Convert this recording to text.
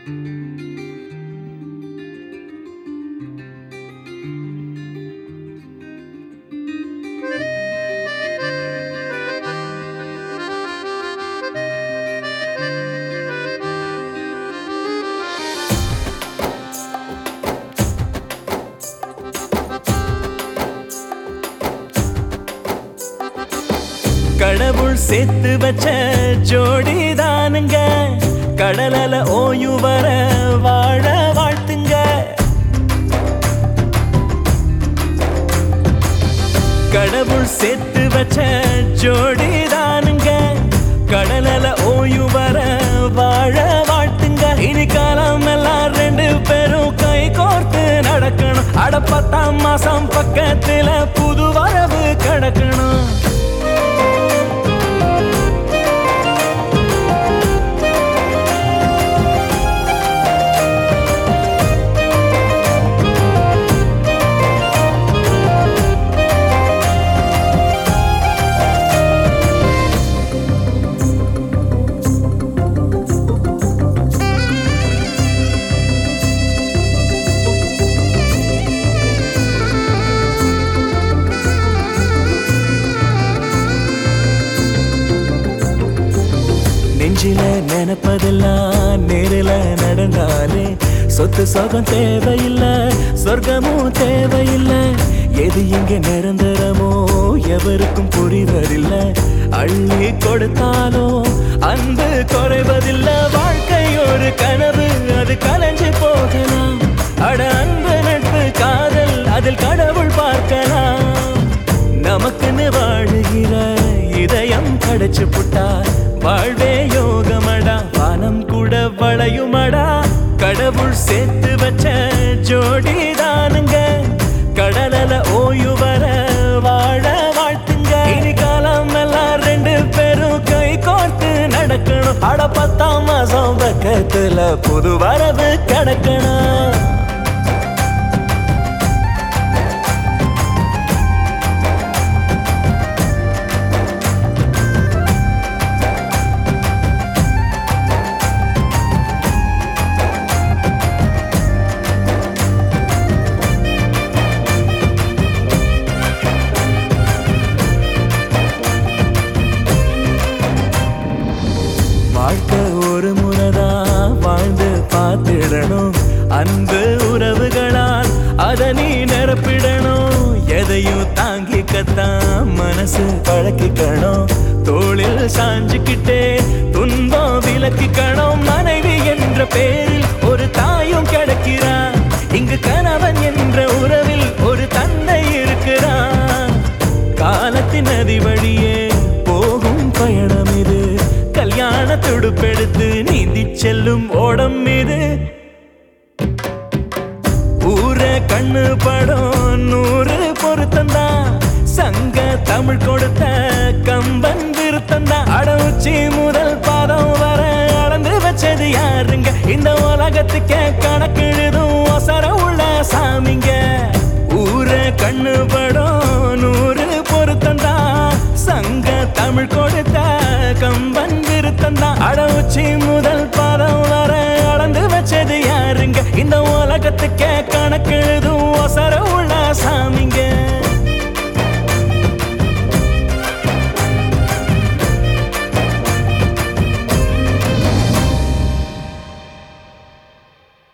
கடவுள் சேர்த்து வச்ச ஜோடி தானுங்க கடலல ஓயு வர வாழ வாழ்த்துங்க கடவுள் சேர்த்து வச்ச ஜோடி தானுங்க கடலல ஓயு வர வாழ வாழ்த்துங்க இனி காலம் எல்லாம் ரெண்டு பேரும் கை கோர்த்து நடக்கணும் அட பத்தாம் மாசம் பக்கத்துல புது வரவு கிடக்கணும் நெஞ்சில நினைப்பதெல்லாம் நேரில நடந்தாலே சொத்து சொகம் தேவையில்லை சொர்க்கமும் தேவையில்லை எது இங்க நிரந்தரமோ எவருக்கும் புரிவதில்லை அள்ளி கொடுத்தாலும் அன்பு குறைவதில்லை வாழ்க்கை ஒரு கனவு அது கலைஞ்சு போகலாம் அட அன்பு நட்பு காதல் அதில் கடவுள் பார்க்கலாம் நமக்குன்னு வாழுகிற இதயம் கடைச்சு புட்டா வாழ்வே யோகமடா வானம் கூட வளையுமடா கடவுள் சேர்த்து வச்ச ஜோடி தானுங்க கடலல ஓய்வு வர வாழ வாழ்த்துங்க இனி காலம் எல்லாம் ரெண்டு பேரும் கை கோர்த்து நடக்கணும் அட பத்தாம் மாசம் பக்கத்துல புது வரவு கிடக்கணும் வாழ்க்கை ஒரு முறைதான் வாழ்ந்து பார்த்திடணும் அன்பு உறவுகளால் அத நீ நிரப்பிடணும் எதையும் தாங்கிக்கத்தான் மனசு பழக்கிக்கணும் தோளில் சாஞ்சுக்கிட்டே துன்பம் விலக்கிக்கணும் மனைவி என்ற பேரில் ஒரு தாயும் கிடைக்கிறான் இங்கு கணவன் என்ற உறவில் ஒரு தந்தை இருக்கிறான் காலத்தின் நதி வழியே போகும் பயணம் இது கல்யாண துடுப்பெடுத்து நீந்தி செல்லும் ஓடம் இது ஊர கண்ணு படம் நூறு பொருத்தந்தா சங்க தமிழ் கொடுத்த கம்பன் விருத்தந்தா அட உச்சி முதல் பாதம் வர அளந்து வச்சது யாருங்க இந்த உலகத்துக்கே கணக்கெழுதும் ஒசர உள்ள சாமிங்க ஊர கண்ணு படம் நூறு பொருத்தந்தா சங்க தமிழ் கொடுத்த கம்பன்